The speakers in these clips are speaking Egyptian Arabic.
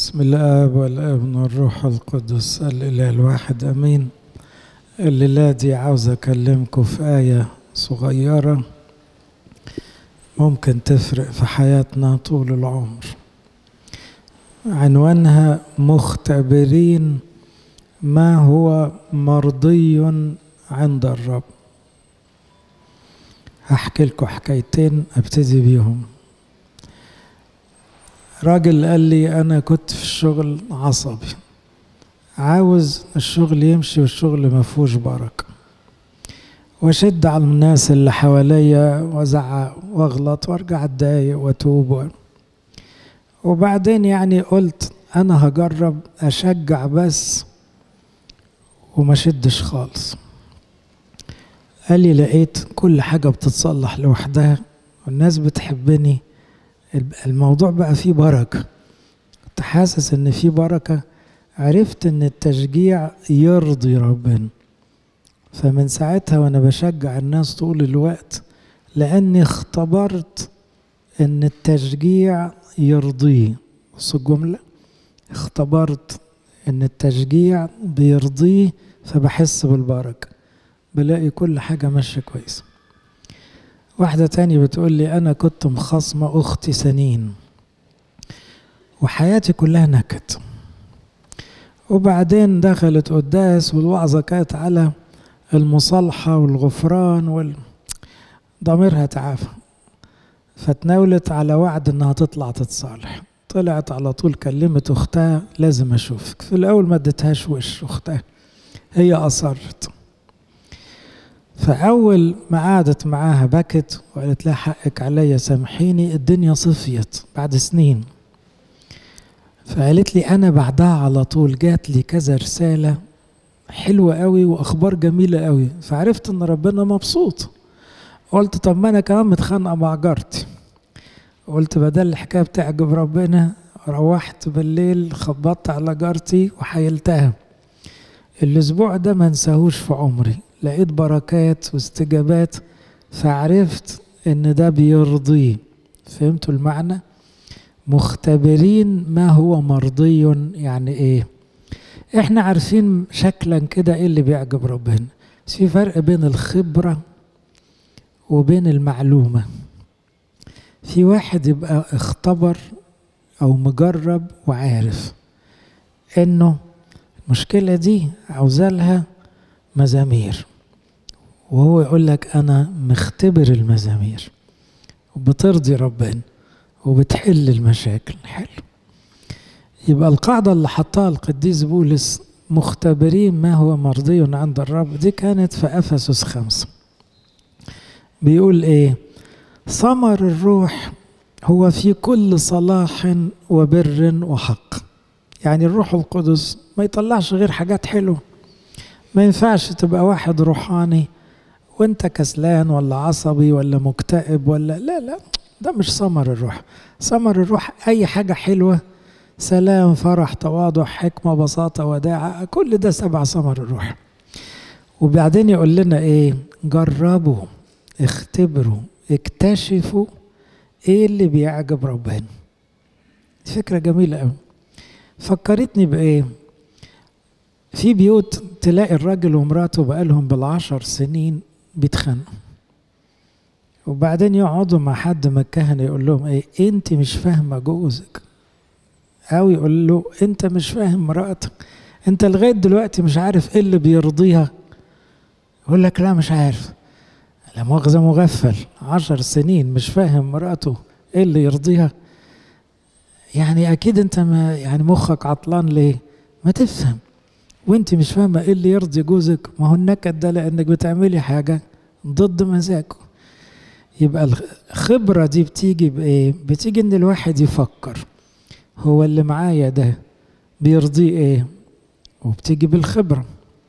بسم الآب والابن والروح القدس الإله الواحد أمين الليلة دي عاوز أكلمكم في آية صغيرة ممكن تفرق في حياتنا طول العمر عنوانها مختبرين ما هو مرضي عند الرب هحكي لكم حكايتين ابتدي بيهم راجل قال لي انا كنت في الشغل عصبي عاوز الشغل يمشي والشغل ما فيهوش بركه واشد على الناس اللي حواليا وازعق واغلط وارجع اتضايق واتوب وبعدين يعني قلت انا هجرب اشجع بس وما شدش خالص قال لي لقيت كل حاجه بتتصلح لوحدها والناس بتحبني الموضوع بقى فيه بركه كنت حاسس ان فيه بركه عرفت ان التشجيع يرضي ربنا فمن ساعتها وانا بشجع الناس طول الوقت لاني اختبرت ان التشجيع يرضيه بص الجمله اختبرت ان التشجيع بيرضيه فبحس بالبركه بلاقي كل حاجه ماشيه كويس واحدة تانية بتقول لي أنا كنت مخاصمة أختي سنين وحياتي كلها نكد وبعدين دخلت قداس والوعظة كانت على المصالحة والغفران وال... ضميرها تعافى فتناولت على وعد انها تطلع تتصالح طلعت على طول كلمت اختها لازم اشوفك في الاول ما اديتهاش وش اختها هي اصرت فأول ما قعدت معاها بكت وقالت لها حقك عليا سامحيني الدنيا صفيت بعد سنين فقالت لي أنا بعدها على طول جات لي كذا رسالة حلوة قوي وأخبار جميلة قوي فعرفت إن ربنا مبسوط قلت طب ما أنا كمان متخانقة مع جارتي قلت بدل الحكاية بتعجب ربنا روحت بالليل خبطت على جارتي وحيلتها الأسبوع ده ما انساهوش في عمري لقيت بركات واستجابات فعرفت ان ده بيرضيه فهمتوا المعنى مختبرين ما هو مرضي يعني ايه احنا عارفين شكلا كده ايه اللي بيعجب ربنا بس في فرق بين الخبرة وبين المعلومة في واحد يبقى اختبر او مجرب وعارف انه المشكلة دي عاوزالها مزامير وهو يقول لك أنا مختبر المزامير وبترضي ربنا وبتحل المشاكل حلو يبقى القاعدة اللي حطها القديس بولس مختبرين ما هو مرضي عند الرب دي كانت في أفسس خمسة بيقول إيه ثمر الروح هو في كل صلاح وبر وحق يعني الروح القدس ما يطلعش غير حاجات حلوه ما ينفعش تبقى واحد روحاني وانت كسلان ولا عصبي ولا مكتئب ولا لا لا ده مش ثمر الروح ثمر الروح اي حاجة حلوة سلام فرح تواضع حكمة بساطة وداعة كل ده سبع ثمر الروح وبعدين يقول لنا ايه جربوا اختبروا اكتشفوا ايه اللي بيعجب ربنا فكرة جميلة قوي فكرتني بايه في بيوت تلاقي الراجل ومراته بقالهم بالعشر سنين بيتخانقوا وبعدين يقعدوا مع حد من الكهنة يقول لهم ايه انت مش فاهمة جوزك او يقول له انت مش فاهم مراتك انت لغاية دلوقتي مش عارف ايه اللي بيرضيها يقول لك لا مش عارف لا مؤاخذة مغفل عشر سنين مش فاهم مراته ايه اللي يرضيها يعني اكيد انت ما يعني مخك عطلان ليه ما تفهم وانت مش فاهمه ايه اللي يرضي جوزك ما هو النكد ده لانك بتعملي حاجه ضد مزاجه يبقى الخبره دي بتيجي بايه بتيجي ان الواحد يفكر هو اللي معايا ده بيرضيه ايه وبتيجي بالخبره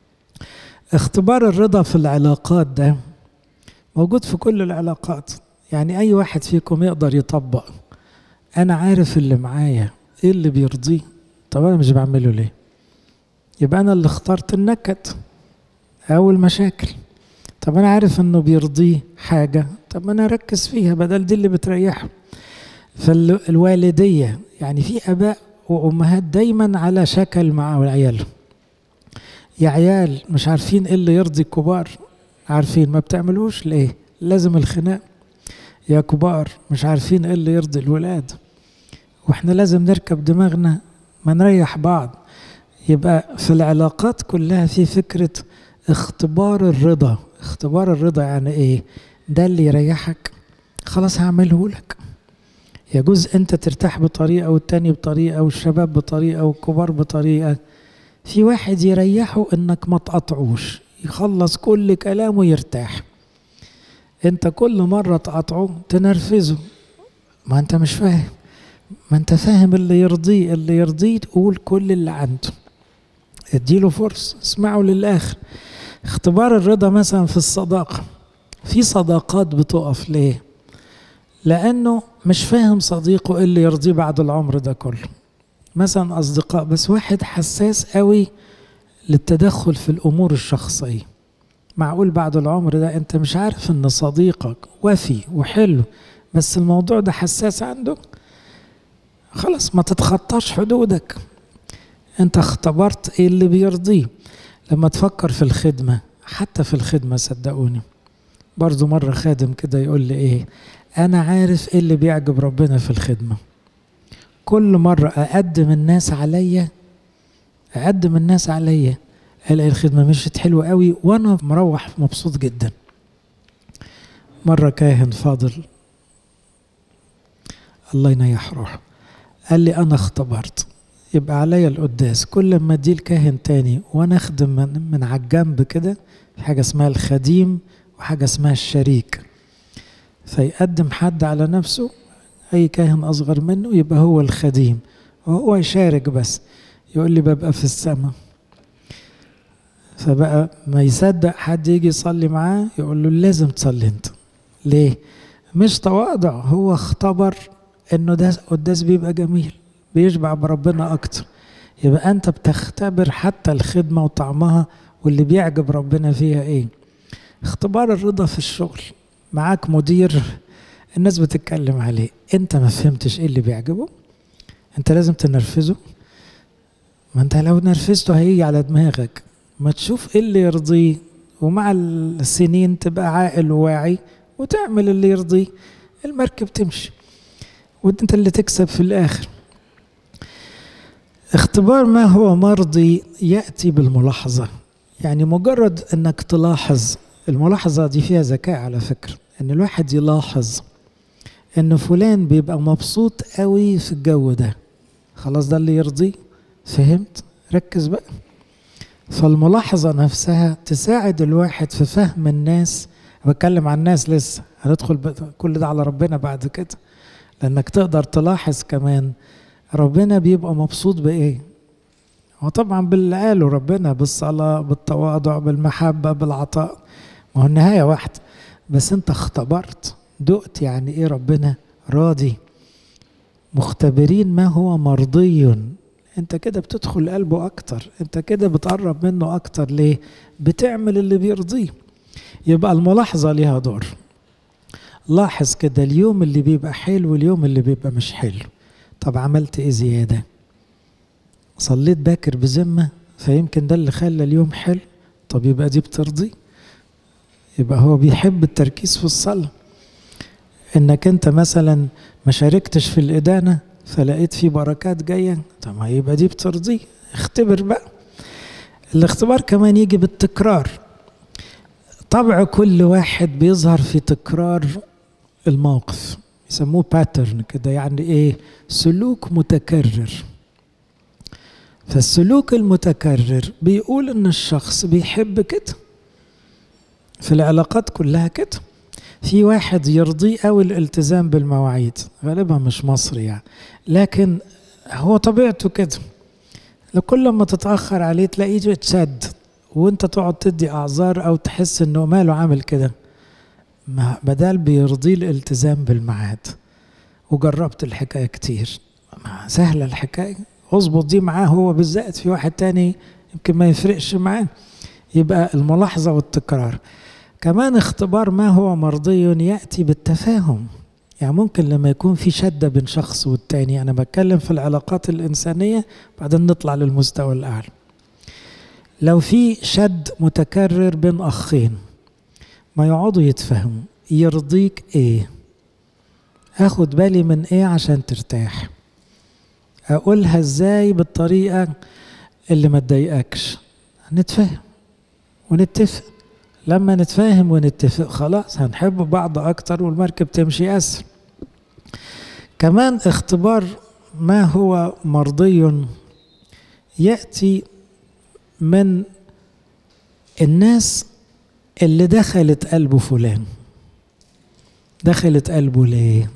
اختبار الرضا في العلاقات ده موجود في كل العلاقات يعني اي واحد فيكم يقدر يطبق انا عارف اللي معايا ايه اللي بيرضيه طب انا مش بعمله ليه يبقى انا اللي اخترت النكد او المشاكل طب انا عارف انه بيرضيه حاجه طب ما انا اركز فيها بدل دي اللي بتريحه فالوالديه يعني في اباء وأمهات دايما على شكل مع عيالهم يا عيال مش عارفين ايه اللي يرضي الكبار عارفين ما بتعملوش ليه لازم الخناق يا كبار مش عارفين ايه اللي يرضي الولاد واحنا لازم نركب دماغنا ما نريح بعض يبقى في العلاقات كلها في فكرة اختبار الرضا اختبار الرضا يعني ايه ده اللي يريحك خلاص هعمله لك يجوز انت ترتاح بطريقة والتاني بطريقة والشباب بطريقة والكبار بطريقة في واحد يريحه انك ما تقطعوش يخلص كل كلامه يرتاح انت كل مرة تقطعه تنرفزه ما انت مش فاهم ما انت فاهم اللي يرضيه اللي يرضيه تقول كل اللي عنده اديله فرصة اسمعه للآخر اختبار الرضا مثلا في الصداقة في صداقات بتقف ليه لأنه مش فاهم صديقه اللي يرضيه بعد العمر ده كله مثلا أصدقاء بس واحد حساس قوي للتدخل في الأمور الشخصية معقول بعد العمر ده أنت مش عارف إن صديقك وفي وحلو بس الموضوع ده حساس عنده خلاص ما تتخطاش حدودك انت اختبرت ايه اللي بيرضيه لما تفكر في الخدمة حتى في الخدمة صدقوني برضو مرة خادم كده يقول لي ايه انا عارف ايه اللي بيعجب ربنا في الخدمة كل مرة اقدم الناس عليا اقدم الناس عليا الاقي الخدمة مشيت حلوة قوي وانا مروح مبسوط جدا مرة كاهن فاضل الله ينيح روحه قال لي انا اختبرت يبقى عليا القداس كل ما اديه الكاهن تاني وانا اخدم من, من على الجنب كده في حاجه اسمها الخديم وحاجه اسمها الشريك فيقدم حد على نفسه اي كاهن اصغر منه يبقى هو الخديم وهو يشارك بس يقول لي ببقى في السماء فبقى ما يصدق حد يجي يصلي معاه يقول له لازم تصلي انت ليه مش تواضع هو اختبر انه ده قداس بيبقى جميل بيشبع بربنا اكتر يبقى انت بتختبر حتى الخدمه وطعمها واللي بيعجب ربنا فيها ايه اختبار الرضا في الشغل معاك مدير الناس بتتكلم عليه انت ما فهمتش ايه اللي بيعجبه انت لازم تنرفزه ما انت لو نرفزته هيجي على دماغك ما تشوف ايه اللي يرضيه ومع السنين تبقى عاقل وواعي وتعمل اللي يرضيه المركب تمشي وانت اللي تكسب في الاخر اختبار ما هو مرضي ياتي بالملاحظه يعني مجرد انك تلاحظ الملاحظه دي فيها ذكاء على فكره ان الواحد يلاحظ ان فلان بيبقى مبسوط قوي في الجو ده خلاص ده اللي يرضيه فهمت ركز بقى فالملاحظه نفسها تساعد الواحد في فهم الناس بتكلم عن الناس لسه هندخل كل ده على ربنا بعد كده لانك تقدر تلاحظ كمان ربنا بيبقى مبسوط بايه هو طبعا باللي قاله ربنا بالصلاة بالتواضع بالمحبة بالعطاء ما هو النهاية واحدة بس انت اختبرت دقت يعني ايه ربنا راضي مختبرين ما هو مرضي انت كده بتدخل قلبه اكتر انت كده بتقرب منه اكتر ليه بتعمل اللي بيرضيه يبقى الملاحظة ليها دور لاحظ كده اليوم اللي بيبقى حلو واليوم اللي بيبقى مش حلو طب عملت ايه زيادة صليت باكر بذمة فيمكن ده اللي خلى اليوم حلو طب يبقى دي بترضي يبقى هو بيحب التركيز في الصلاة انك انت مثلا ما شاركتش في الإدانة فلقيت في بركات جاية طب ما يبقى دي بترضيه اختبر بقى الاختبار كمان يجي بالتكرار طبع كل واحد بيظهر في تكرار الموقف يسموه باترن كده يعني ايه سلوك متكرر فالسلوك المتكرر بيقول ان الشخص بيحب كده في العلاقات كلها كده في واحد يرضيه قوي الالتزام بالمواعيد غالبا مش مصري يعني لكن هو طبيعته كده لكل ما تتاخر عليه تلاقيه اتشد وانت تقعد تدي اعذار او تحس انه ماله عامل كده ما بدل بيرضيه الالتزام بالميعاد وجربت الحكايه كتير ما سهله الحكايه اظبط دي معاه هو بالذات في واحد تاني يمكن ما يفرقش معاه يبقى الملاحظه والتكرار كمان اختبار ما هو مرضي ياتي بالتفاهم يعني ممكن لما يكون في شدة بين شخص والتاني أنا بتكلم في العلاقات الإنسانية بعدين نطلع للمستوى الأعلى لو في شد متكرر بين أخين ما يقعدوا يتفهموا يرضيك إيه أخد بالي من إيه عشان ترتاح أقولها إزاي بالطريقة اللي ما تضايقكش نتفاهم ونتفق لما نتفاهم ونتفق خلاص هنحب بعض أكتر والمركب تمشي أسهل كمان اختبار ما هو مرضي يأتي من الناس اللي دخلت قلبه فلان دخلت قلبه ليه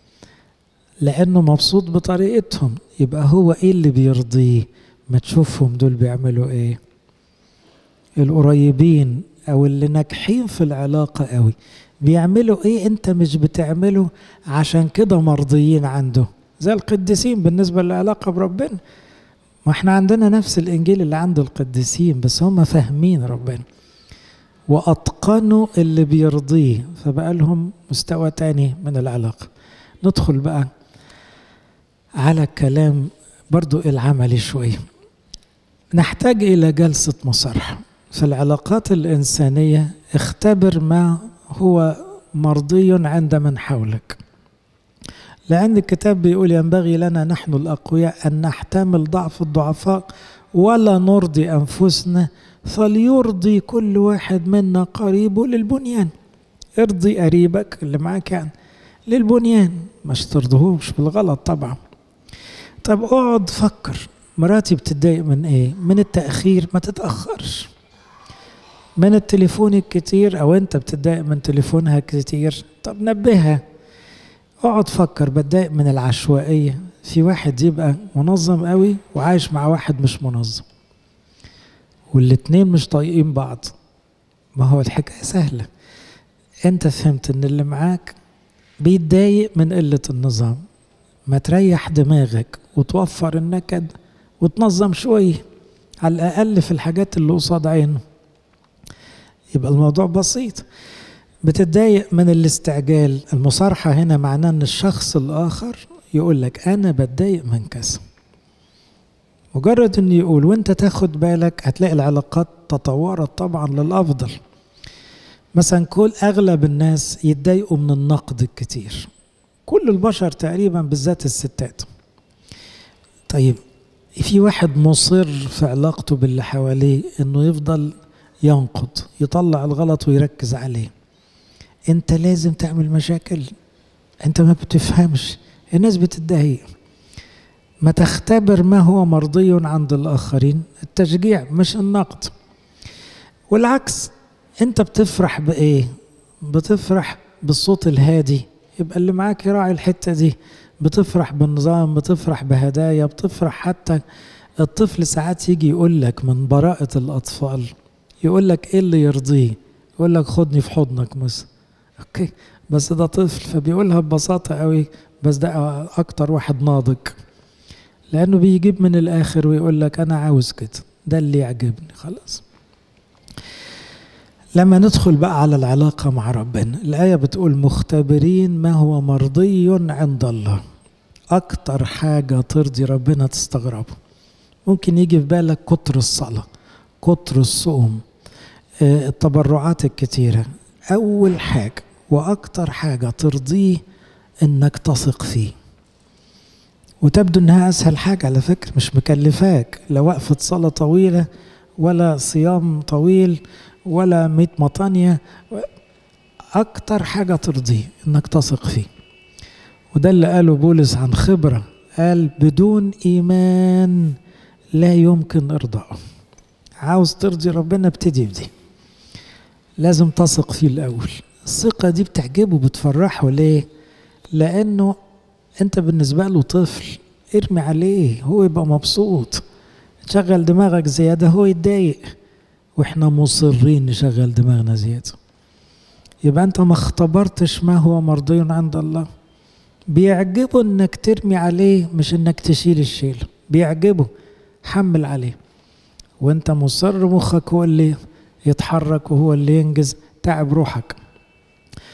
لأنه مبسوط بطريقتهم يبقى هو إيه اللي بيرضيه ما تشوفهم دول بيعملوا إيه القريبين او اللي ناجحين في العلاقه قوي بيعملوا ايه انت مش بتعمله عشان كده مرضيين عنده زي القديسين بالنسبه للعلاقه بربنا ما احنا عندنا نفس الانجيل اللي عند القديسين بس هم فاهمين ربنا واتقنوا اللي بيرضيه فبقى لهم مستوى تاني من العلاقه ندخل بقى على الكلام برضو العملي شويه نحتاج الى جلسه مصارحه في العلاقات الإنسانية اختبر ما هو مرضي عند من حولك لأن الكتاب بيقول ينبغي لنا نحن الأقوياء أن نحتمل ضعف الضعفاء ولا نرضي أنفسنا فليرضي كل واحد منا قريبه للبنيان ارضي قريبك اللي معاك يعني للبنيان مش ترضهوش بالغلط طبعا طب اقعد فكر مراتي بتتضايق من ايه من التأخير ما تتأخرش من التليفون الكتير او انت بتتضايق من تليفونها كتير طب نبهها اقعد فكر بتضايق من العشوائية في واحد يبقى منظم قوي وعايش مع واحد مش منظم والاتنين مش طايقين بعض ما هو الحكاية سهلة انت فهمت ان اللي معاك بيتضايق من قلة النظام ما تريح دماغك وتوفر النكد وتنظم شوية على الأقل في الحاجات اللي قصاد عينه يبقى الموضوع بسيط بتتضايق من الاستعجال المصارحة هنا معناه ان الشخص الآخر يقول لك أنا بتضايق من كذا مجرد انه يقول وانت تاخد بالك هتلاقي العلاقات تطورت طبعا للأفضل مثلا كل أغلب الناس يتضايقوا من النقد الكتير كل البشر تقريبا بالذات الستات طيب في واحد مصر في علاقته باللي حواليه انه يفضل ينقد يطلع الغلط ويركز عليه انت لازم تعمل مشاكل انت ما بتفهمش الناس بتتضايق ما تختبر ما هو مرضي عند الآخرين التشجيع مش النقد والعكس انت بتفرح بإيه بتفرح بالصوت الهادي يبقى اللي معاك يراعي الحتة دي بتفرح بالنظام بتفرح بهدايا بتفرح حتى الطفل ساعات يجي يقول لك من براءة الأطفال يقول لك ايه اللي يرضيه يقول لك خدني في حضنك مثلا اوكي بس ده طفل فبيقولها ببساطة قوي بس ده اكتر واحد ناضج لانه بيجيب من الاخر ويقول لك انا عاوز كده ده اللي يعجبني خلاص لما ندخل بقى على العلاقة مع ربنا الآية بتقول مختبرين ما هو مرضي عند الله أكتر حاجة ترضي ربنا تستغربه ممكن يجي في بالك كتر الصلاة كتر الصوم التبرعات الكتيرة أول حاجة وأكتر حاجة ترضيه إنك تثق فيه وتبدو إنها أسهل حاجة على فكرة مش مكلفاك لا وقفة صلاة طويلة ولا صيام طويل ولا ميت مطانية أكتر حاجة ترضيه إنك تثق فيه وده اللي قاله بولس عن خبرة قال بدون إيمان لا يمكن إرضائه عاوز ترضي ربنا ابتدي بدي لازم تثق فيه الأول الثقة دي بتعجبه بتفرحه ليه؟ لأنه أنت بالنسبة له طفل ارمي عليه هو يبقى مبسوط تشغل دماغك زيادة هو يتضايق واحنا مصرين نشغل دماغنا زيادة يبقى انت ما اختبرتش ما هو مرضي عند الله بيعجبه انك ترمي عليه مش انك تشيل الشيل بيعجبه حمل عليه وانت مصر مخك هو اللي يتحرك وهو اللي ينجز تعب روحك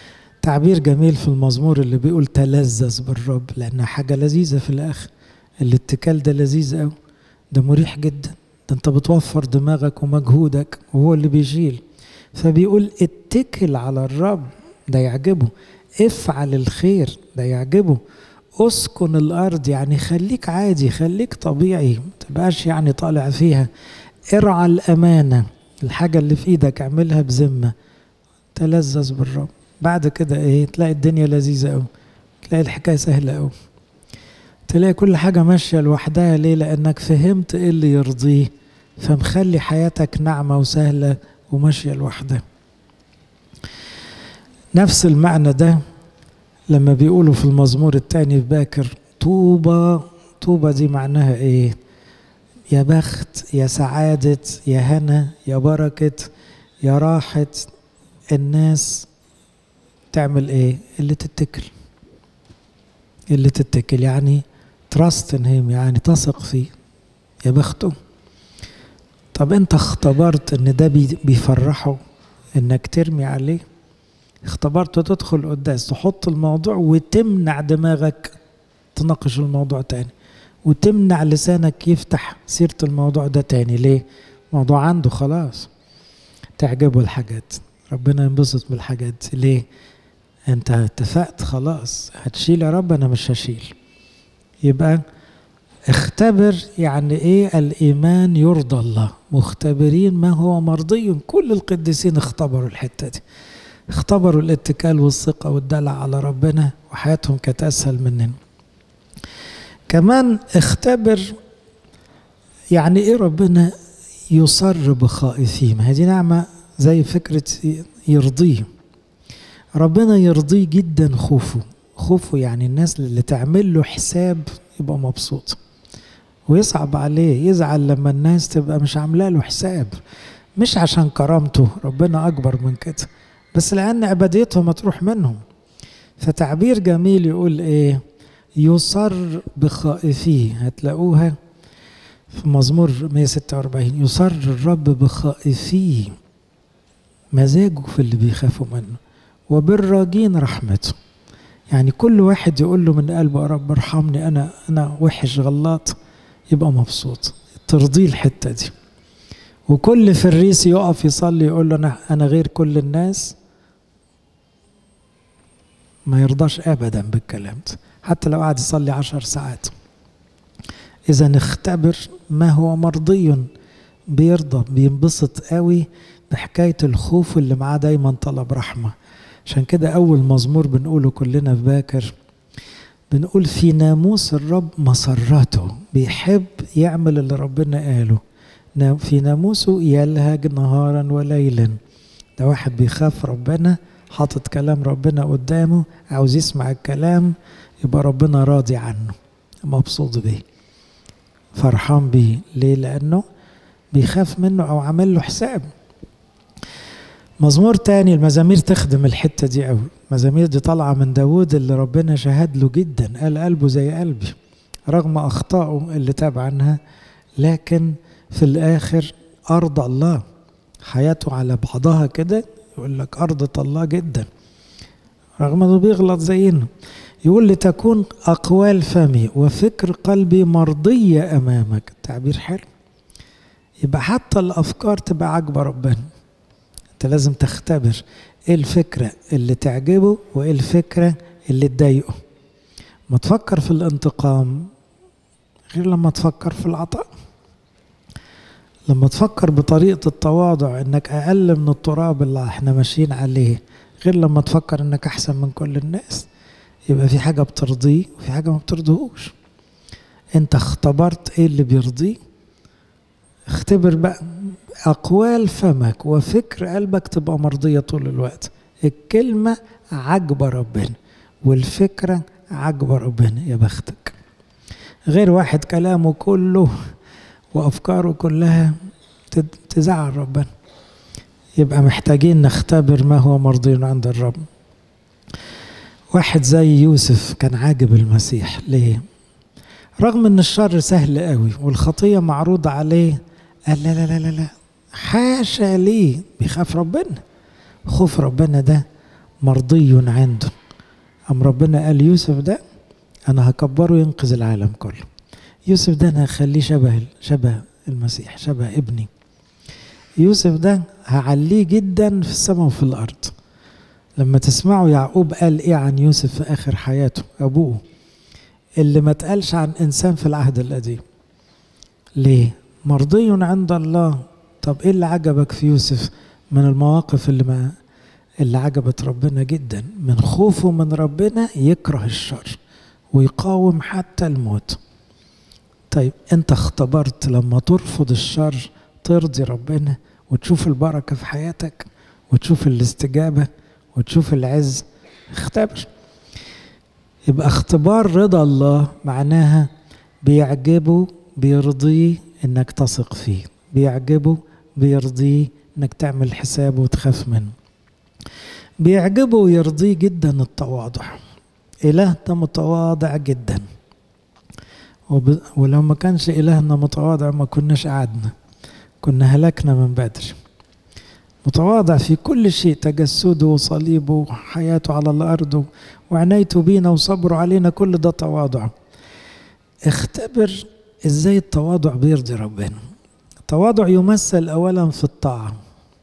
تعبير جميل في المزمور اللي بيقول تلذذ بالرب لأنها حاجة لذيذة في الآخر الاتكال ده لذيذ أوي ده مريح جدا ده انت بتوفر دماغك ومجهودك وهو اللي بيشيل فبيقول اتكل على الرب ده يعجبه افعل الخير ده يعجبه اسكن الارض يعني خليك عادي خليك طبيعي ما تبقاش يعني طالع فيها ارعى الامانه الحاجه اللي في ايدك اعملها بذمه تلذذ بالرب بعد كده ايه تلاقي الدنيا لذيذه قوي تلاقي الحكايه سهله قوي تلاقي كل حاجه ماشيه لوحدها ليه لانك فهمت ايه اللي يرضيه فمخلي حياتك ناعمه وسهله وماشيه لوحدها نفس المعنى ده لما بيقولوا في المزمور الثاني في باكر طوبى طوبى دي معناها ايه يا بخت يا سعادة يا هنا يا بركة يا راحة الناس تعمل ايه اللي تتكل اللي تتكل يعني تراست هيم يعني تثق فيه يا بخته طب انت اختبرت ان ده بيفرحه انك ترمي عليه اختبرت تدخل قداس تحط الموضوع وتمنع دماغك تناقش الموضوع تاني وتمنع لسانك يفتح سيرة الموضوع ده تاني ليه؟ موضوع عنده خلاص تعجبه الحاجات ربنا ينبسط بالحاجات ليه؟ انت اتفقت خلاص هتشيل يا رب انا مش هشيل يبقى اختبر يعني ايه الايمان يرضى الله مختبرين ما هو مرضي كل القديسين اختبروا الحته دي اختبروا الاتكال والثقة والدلع على ربنا وحياتهم كانت أسهل مننا كمان اختبر يعني ايه ربنا يصر بخائفين هذه نعمة زي فكرة يرضيه ربنا يرضيه جدا خوفه خوفه يعني الناس اللي تعمل له حساب يبقى مبسوط ويصعب عليه يزعل لما الناس تبقى مش عامله له حساب مش عشان كرامته ربنا أكبر من كده بس لأن عباديتهم هتروح منهم فتعبير جميل يقول إيه يصر بخائفيه هتلاقوها في مزمور 146 يصر الرب بخائفيه مزاجه في اللي بيخافوا منه وبالراجين رحمته يعني كل واحد يقول له من قلبه يا رب ارحمني انا انا وحش غلط يبقى مبسوط ترضيه الحته دي وكل فريسي يقف يصلي يقول له انا انا غير كل الناس ما يرضاش ابدا بالكلام ده حتى لو قعد يصلي عشر ساعات اذا نختبر ما هو مرضي بيرضى بينبسط قوي بحكايه الخوف اللي معاه دايما طلب رحمه عشان كده اول مزمور بنقوله كلنا في باكر بنقول في ناموس الرب مسرته بيحب يعمل اللي ربنا قاله في ناموسه يلهج نهارا وليلا ده واحد بيخاف ربنا حاطط كلام ربنا قدامه عاوز يسمع الكلام يبقى ربنا راضي عنه مبسوط بيه فرحان بيه ليه لانه بيخاف منه او عامل له حساب مزمور تاني المزامير تخدم الحتة دي قوي المزامير دي طالعة من داود اللي ربنا شهد له جدا قال قلبه زي قلبي رغم أخطائه اللي تاب عنها لكن في الآخر أرضى الله حياته على بعضها كده يقول لك أرضت الله جدا رغم انه بيغلط زينا يقول لتكون أقوال فمي وفكر قلبي مرضية أمامك تعبير حلو يبقى حتى الأفكار تبقى عاجبة ربنا أنت لازم تختبر إيه الفكرة اللي تعجبه وإيه الفكرة اللي تضايقه ما تفكر في الانتقام غير لما تفكر في العطاء لما تفكر بطريقة التواضع انك اقل من التراب اللي احنا ماشيين عليه غير لما تفكر انك احسن من كل الناس يبقى في حاجة بترضيه وفي حاجة ما بترضيهوش انت اختبرت ايه اللي بيرضيه اختبر بقى اقوال فمك وفكر قلبك تبقى مرضية طول الوقت الكلمة عجبة ربنا والفكرة عجبة ربنا يا بختك غير واحد كلامه كله وافكاره كلها تزعل ربنا يبقى محتاجين نختبر ما هو مرضي عند الرب واحد زي يوسف كان عاجب المسيح ليه رغم ان الشر سهل قوي والخطيه معروضه عليه قال لا لا لا لا, لا. حاشا ليه بيخاف ربنا خوف ربنا ده مرضي عنده أم ربنا قال يوسف ده أنا هكبره ينقذ العالم كله يوسف ده أنا هخليه شبه شبه المسيح شبه ابني يوسف ده هعليه جدا في السماء وفي الأرض لما تسمعوا يعقوب قال إيه عن يوسف في آخر حياته أبوه اللي ما اتقالش عن إنسان في العهد القديم ليه؟ مرضي عند الله طب إيه اللي عجبك في يوسف من المواقف اللي ما اللي عجبت ربنا جدا من خوفه من ربنا يكره الشر ويقاوم حتى الموت طيب انت اختبرت لما ترفض الشر ترضي ربنا وتشوف البركة في حياتك وتشوف الاستجابة وتشوف العز اختبر يبقى اختبار رضا الله معناها بيعجبه بيرضيه انك تثق فيه بيعجبه بيرضيه انك تعمل حسابه وتخاف منه بيعجبه ويرضيه جدا التواضع إله ده متواضع جدا وب... ولو ما كانش إلهنا متواضع ما كناش قعدنا كنا هلكنا من بدري متواضع في كل شيء تجسده وصليبه وحياته على الأرض وعنايته بينا وصبره علينا كل ده تواضع اختبر ازاي التواضع بيرضي ربنا التواضع يمثل أولا في الطاعة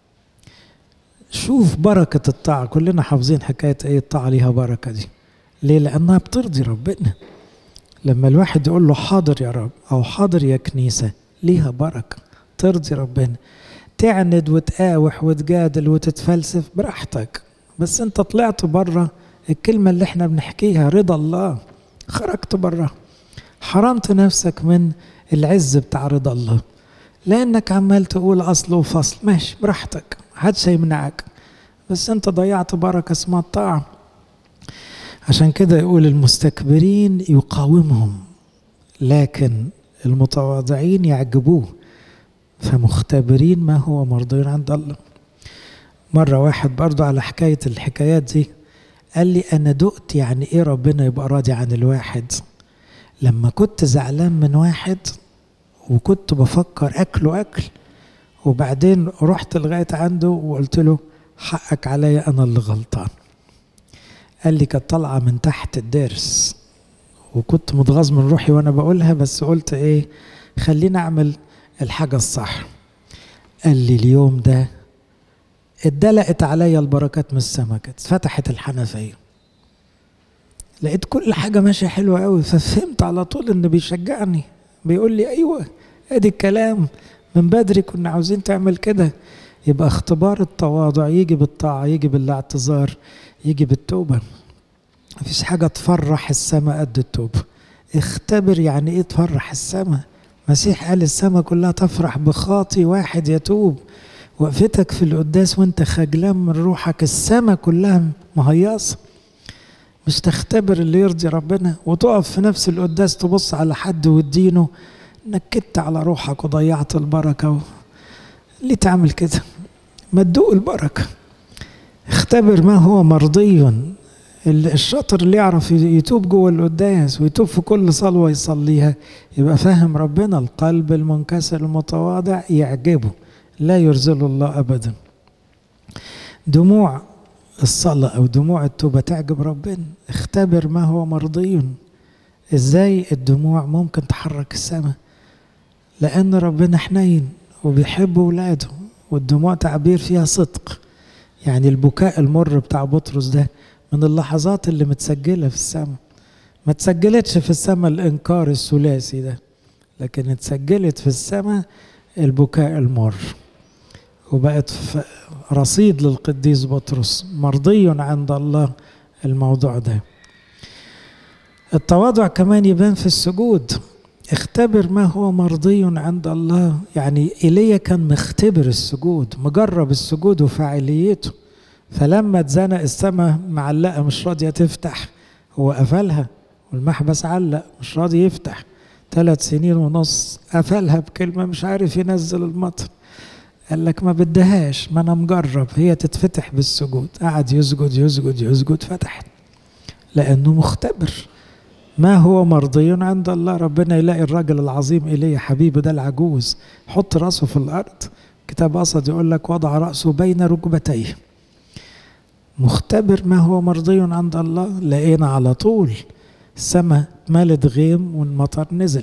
شوف بركة الطاعة كلنا حافظين حكاية ايه الطاعة ليها بركة دي ليه لأنها بترضي ربنا لما الواحد يقول له حاضر يا رب أو حاضر يا كنيسة ليها بركة ترضي ربنا تعند وتقاوح وتجادل وتتفلسف براحتك بس انت طلعت بره الكلمة اللي احنا بنحكيها رضا الله خرجت بره حرمت نفسك من العز بتاع رضا الله لانك عمال تقول اصل وفصل ماشي براحتك محدش هيمنعك بس انت ضيعت بركة اسمها الطاعة عشان كده يقول المستكبرين يقاومهم لكن المتواضعين يعجبوه فمختبرين ما هو مرضي عند الله مرة واحد برضو على حكاية الحكايات دي قال لي أنا دقت يعني إيه ربنا يبقى راضي عن الواحد لما كنت زعلان من واحد وكنت بفكر أكله أكل وبعدين رحت لغاية عنده وقلت له حقك عليا أنا اللي غلطان قال لي كانت طالعة من تحت الدرس وكنت متغاظ من روحي وأنا بقولها بس قلت إيه خليني أعمل الحاجة الصح قال لي اليوم ده اتدلقت عليا البركات من السما كده فتحت الحنفية لقيت كل حاجة ماشية حلوة قوي ففهمت على طول إنه بيشجعني بيقول لي أيوه أدي الكلام من بدري كنا عاوزين تعمل كده يبقى اختبار التواضع يجي بالطاعة يجي بالاعتذار يجي بالتوبة مفيش حاجة تفرح السماء قد التوبة اختبر يعني ايه تفرح السماء مسيح قال السماء كلها تفرح بخاطي واحد يتوب وقفتك في القداس وانت خجلان من روحك السماء كلها مهيصة مش تختبر اللي يرضي ربنا وتقف في نفس القداس تبص على حد وتدينه نكدت على روحك وضيعت البركة و... ليه تعمل كده ما تدوق البركة اختبر ما هو مرضي الشاطر اللي يعرف يتوب جوه القداس ويتوب في كل صلوة يصليها يبقى فاهم ربنا القلب المنكسر المتواضع يعجبه لا يرزله الله أبدا دموع الصلاة أو دموع التوبة تعجب ربنا اختبر ما هو مرضي ازاي الدموع ممكن تحرك السماء لأن ربنا حنين وبيحب ولاده والدموع تعبير فيها صدق يعني البكاء المر بتاع بطرس ده من اللحظات اللي متسجلة في السماء ما تسجلتش في السماء الإنكار الثلاثي ده لكن اتسجلت في السماء البكاء المر وبقت رصيد للقديس بطرس مرضي عند الله الموضوع ده التواضع كمان يبان في السجود اختبر ما هو مرضي عند الله يعني ايليا كان مختبر السجود مجرب السجود وفاعليته فلما اتزنق السماء معلقه مش راضيه تفتح هو قفلها والمحبس علق مش راضي يفتح ثلاث سنين ونص قفلها بكلمه مش عارف ينزل المطر قال لك ما بدهاش ما انا مجرب هي تتفتح بالسجود قعد يسجد يسجد يسجد فتحت لانه مختبر ما هو مرضي عند الله ربنا يلاقي الراجل العظيم إليه حبيبه ده العجوز حط راسه في الأرض كتاب أسد يقول لك وضع رأسه بين ركبتيه مختبر ما هو مرضي عند الله لقينا على طول السماء مالت غيم والمطر نزل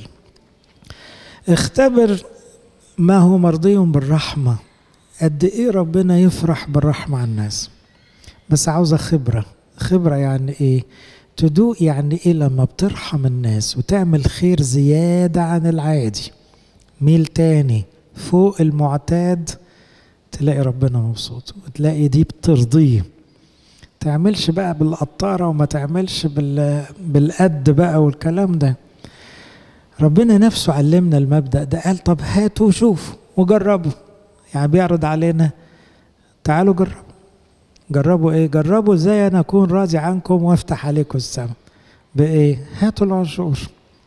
اختبر ما هو مرضي بالرحمة قد ايه ربنا يفرح بالرحمة على الناس بس عاوزة خبرة خبرة يعني ايه تدوق يعني ايه لما بترحم الناس وتعمل خير زيادة عن العادي ميل تاني فوق المعتاد تلاقي ربنا مبسوط وتلاقي دي بترضيه تعملش بقى بالقطارة وما تعملش بال... بالقد بقى والكلام ده ربنا نفسه علمنا المبدأ ده قال طب هاتوا وشوفوا وجربوا يعني بيعرض علينا تعالوا جربوا جربوا ايه جربوا ازاي انا اكون راضي عنكم وافتح عليكم السماء بايه هاتوا العشور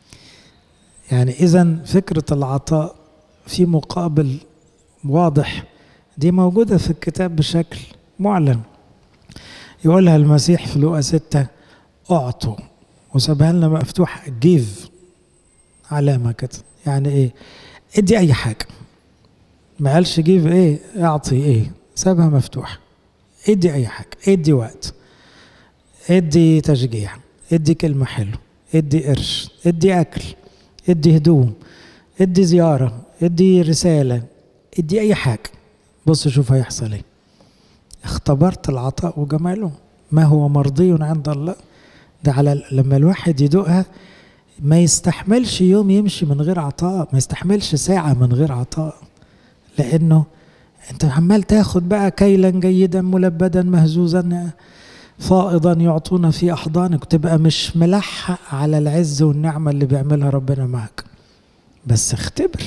يعني اذا فكرة العطاء في مقابل واضح دي موجودة في الكتاب بشكل معلن يقولها المسيح في لوقا ستة اعطوا وسابها لنا مفتوح جيف علامة كده يعني ايه ادي اي حاجة ما قالش جيف ايه اعطي ايه سابها مفتوح ادي اي حاجة ادي وقت ادي تشجيع ادي كلمة حلوة ادي قرش ادي اكل ادي هدوم ادي زيارة ادي رسالة ادي اي حاجة بص شوف هيحصل ايه اختبرت العطاء وجماله ما هو مرضي عند الله ده على لما الواحد يدوقها ما يستحملش يوم يمشي من غير عطاء ما يستحملش ساعة من غير عطاء لأنه أنت عمال تاخد بقى كيلا جيدا ملبدا مهزوزا فائضا يعطونا في أحضانك تبقى مش ملحق على العز والنعمة اللي بيعملها ربنا معك بس اختبر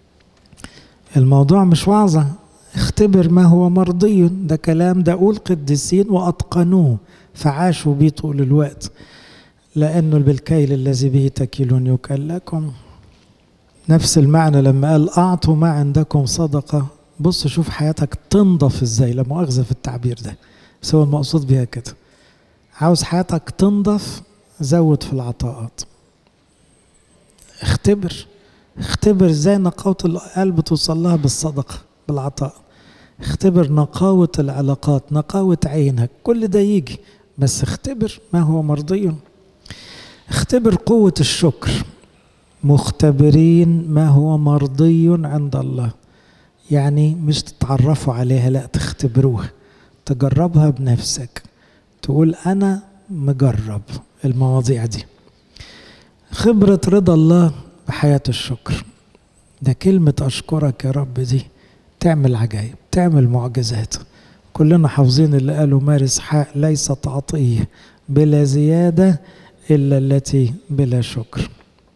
الموضوع مش وعظة اختبر ما هو مرضي ده كلام ده أقول قديسين وأتقنوه فعاشوا بيه طول الوقت لأنه بالكيل الذي به تكيلون يكل لكم نفس المعنى لما قال أعطوا ما عندكم صدقة بص شوف حياتك تنضف ازاي لا مؤاخذة في التعبير ده بس هو المقصود بيها كده عاوز حياتك تنضف زود في العطاءات اختبر اختبر ازاي نقاوة القلب توصل لها بالصدقة بالعطاء اختبر نقاوة العلاقات نقاوة عينك كل ده يجي بس اختبر ما هو مرضي اختبر قوة الشكر مختبرين ما هو مرضي عند الله يعني مش تتعرفوا عليها لا تختبروها تجربها بنفسك تقول أنا مجرب المواضيع دي خبرة رضا الله بحياة الشكر ده كلمة أشكرك يا رب دي تعمل عجائب تعمل معجزات كلنا حافظين اللي قاله مارس حق ليست عطية بلا زيادة إلا التي بلا شكر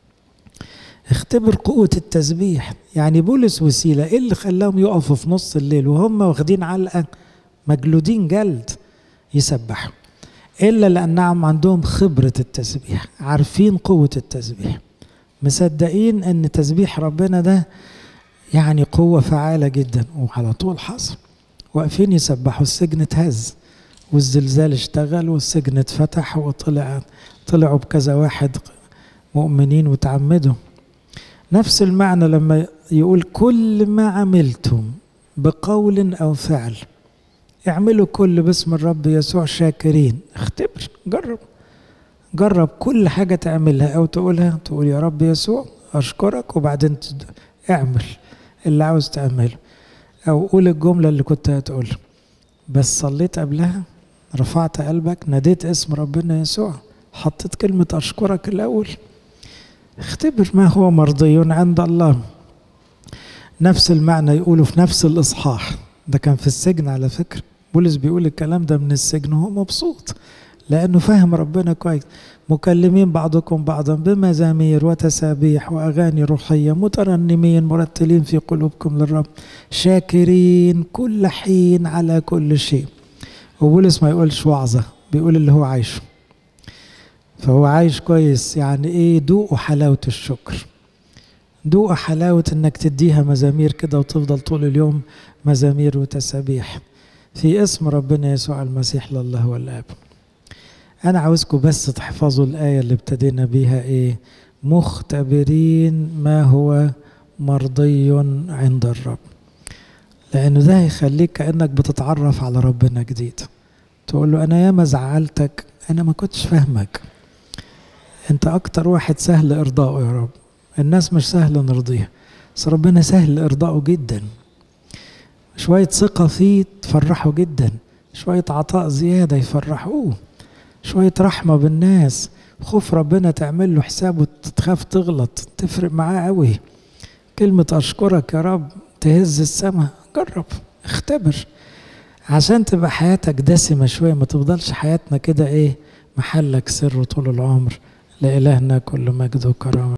اختبر قوة التسبيح يعني بولس وسيلة ايه اللي خلاهم يقفوا في نص الليل وهم واخدين علقة مجلودين جلد يسبحوا إلا لأنهم عندهم خبرة التسبيح عارفين قوة التسبيح مصدقين أن تسبيح ربنا ده يعني قوة فعالة جدا وعلى طول حصل واقفين يسبحوا السجن اتهز والزلزال اشتغل والسجن اتفتح وطلع طلعوا بكذا واحد مؤمنين وتعمدوا نفس المعنى لما يقول كل ما عملتم بقول او فعل اعملوا كل باسم الرب يسوع شاكرين اختبر جرب جرب كل حاجة تعملها أو تقولها تقول يا رب يسوع أشكرك وبعدين اعمل اللي عاوز تعمله أو قول الجملة اللي كنت هتقولها بس صليت قبلها رفعت قلبك ناديت اسم ربنا يسوع حطيت كلمة أشكرك الأول اختبر ما هو مرضي عند الله نفس المعنى يقوله في نفس الإصحاح ده كان في السجن على فكرة بولس بيقول الكلام ده من السجن وهو مبسوط لأنه فاهم ربنا كويس مكلمين بعضكم بعضا بمزامير وتسابيح وأغاني روحية مترنمين مرتلين في قلوبكم للرب شاكرين كل حين على كل شيء وبولس ما يقولش وعظة بيقول اللي هو عايشه فهو عايش كويس يعني ايه دوقوا حلاوة الشكر دوقوا حلاوة انك تديها مزامير كده وتفضل طول اليوم مزامير وتسابيح في اسم ربنا يسوع المسيح لله والآب أنا عاوزكم بس تحفظوا الآية اللي ابتدينا بيها إيه مختبرين ما هو مرضي عند الرب لأنه ده هيخليك كأنك بتتعرف على ربنا جديد تقول له انا ياما زعلتك انا ما كنتش فاهمك انت اكتر واحد سهل ارضائه يا رب الناس مش سهل نرضيها بس ربنا سهل ارضائه جدا شوية ثقة فيه تفرحه جدا شوية عطاء زيادة يفرحوه شوية رحمة بالناس خوف ربنا تعمل له حساب وتخاف تغلط تفرق معاه قوي كلمة أشكرك يا رب تهز السماء جرب اختبر عشان تبقى حياتك دسمة شوية ما تفضلش حياتنا كده ايه محلك سر طول العمر لإلهنا كل مجد وكرامة